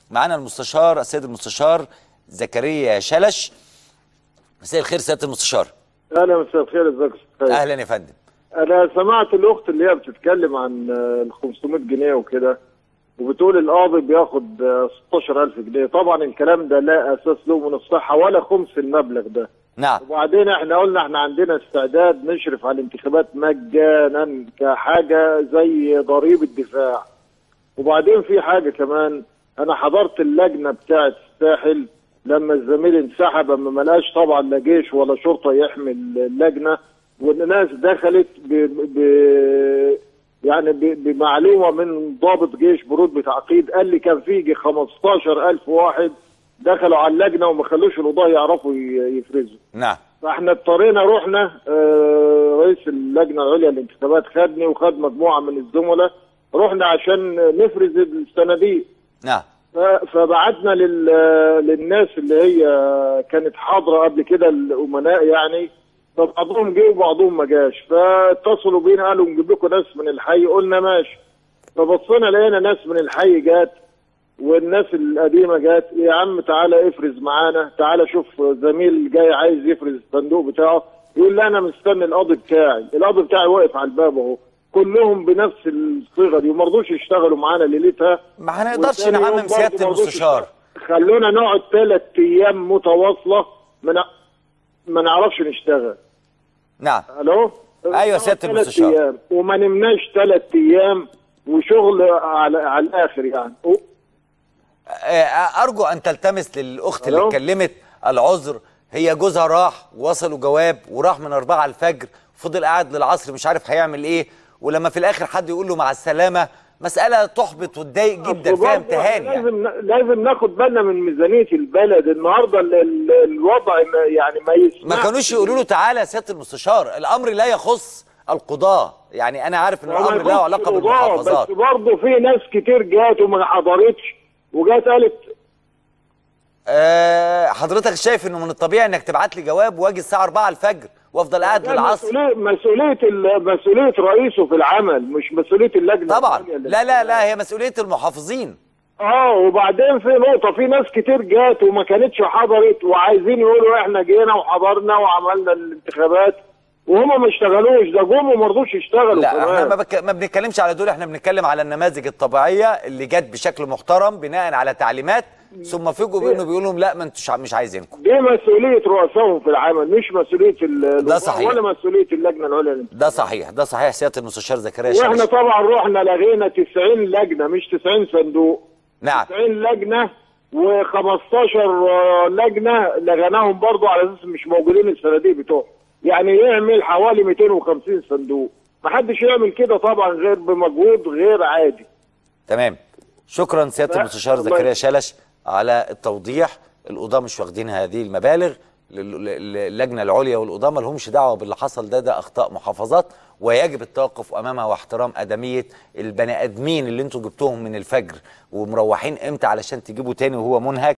معانا المستشار السيد المستشار زكريا شلش مساء الخير سياده المستشار اهلا مساء الخير ازيك يا أستاذ خالد؟ اهلا يا فندم انا سمعت الاخت اللي هي بتتكلم عن آه، ال 500 جنيه وكده وبتقول القاضي بياخد آه، 16000 جنيه طبعا الكلام ده لا اساس له من الصحه ولا خمس المبلغ ده نعم وبعدين احنا قلنا احنا عندنا استعداد نشرف على الانتخابات مجانا كحاجه زي ضريبه دفاع وبعدين في حاجه كمان انا حضرت اللجنه بتاعه الساحل لما الزميل انسحب اما ما لقاش طبعا لا جيش ولا شرطه يحمي اللجنه والناس دخلت ب... ب... يعني ب... بمعلومه من ضابط جيش برود تعقيد قال لي كان في يجي 15000 واحد دخلوا على اللجنه وما خلوش القضاه يعرفوا ي- يفرزوا نعم فاحنا اضطرينا رحنا آه، رئيس اللجنه العليا للانتخابات خدني وخد مجموعه من الزملاء رحنا عشان نفرز الصناديق نعم ف- فبعتنا لل... للناس اللي هي كانت حاضره قبل كده الامناء يعني فبعضهم جه وبعضهم ما جاش فاتصلوا بينا قالوا نجيب لكم ناس من الحي قلنا ماشي فبصينا لقينا ناس من الحي جات والناس القديمه جات يا عم تعالى افرز معانا تعالى شوف زميل جاي عايز يفرز الصندوق بتاعه يقول لي انا مستني القاضي بتاعي القاضي بتاعي واقف على الباب اهو كلهم بنفس الصيغه دي وما رضوش يشتغلوا معانا ليلتها ما هنقدرش والتاني يوم نعمم برضه سياده ما رضوش المستشار يشتغلوا. خلونا نقعد ثلاث ايام متواصله ما نع- ما نعرفش نشتغل نعم الو أيوة سيادة ثلاث المستشار. ايام وما نمناش ثلاث ايام وشغل على على الاخر يعني و- آه، ارجو ان تلتمس للاخت اللي ألو؟ اتكلمت العذر هي جوزها راح وصلوا جواب وراح من أربعة الفجر فضل قاعد للعصر مش عارف هيعمل ايه ولما في الاخر حد يقول له مع السلامه مساله تحبط وتضايق جدا أصل فيها برضه امتحان يعني لازم لازم ناخد بالنا من ميزانيه البلد النهارده ال- ال- الوضع ما- يعني ما يسمحش ما كانوش يقولوا له تعالى يا سياده المستشار الامر لا يخص القضاه يعني انا عارف ان وما الامر له يخصش علاقه القضاء، بالمحافظات بس برضه في ناس كتير جات وما حضرتش وجات قالت أه حضرتك شايف انه من الطبيعي انك تبعت لي جواب واجي الساعه 4 الفجر وافضل قاعد ده للعصر مسؤولية مسؤولية ال- مسؤولية رئيسه في العمل مش مسؤولية اللجنة طبعا العليا لا لا لا هي مسؤوليه المحافظين اه وبعدين في نقطة في ناس كتير جات وما كانتش حضرت وعايزين يقولوا احنا جينا وحضرنا وعملنا الانتخابات وهم ما اشتغلوش ده جم وما رضوش يشتغلوا لا احنا كمان ما, بك... ما بنتكلمش على دول احنا بنتكلم على النماذج الطبيعيه اللي جت بشكل محترم بناء على تعليمات ثم فوجئوا بانه بيقولوا لهم لا ما انتوش ع- مش عايزينكم دي مسؤولية رؤسائهم في العمل مش مسؤولية ال- الوزارة صحيح. ولا مسؤولية اللجنة العليا للانتخابات. ده صحيح ده صحيح سياده المستشار زكريا واحنا شمس طبعا رحنا لغينا 90 لجنة مش 90 صندوق نعم 90 لجنه و15 لجنه لغناهم برضو على اساس مش موجودين الصناديق بتوعهم يعني يعمل حوالي 250 صندوق ما حدش يعمل كده طبعا غير بمجهود غير عادي تمام شكرا سياده لا، المستشار الله زكريا شلش على التوضيح القضاه مش واخدين هذه المبالغ لل- لل- اللجنه العليا والقضاه ما لهمش دعوه باللي حصل ده ده اخطاء محافظات ويجب التوقف امامها واحترام ادميه البني ادمين اللي انتوا جبتوهم من الفجر ومروحين امتى علشان تجيبوا تاني وهو منهك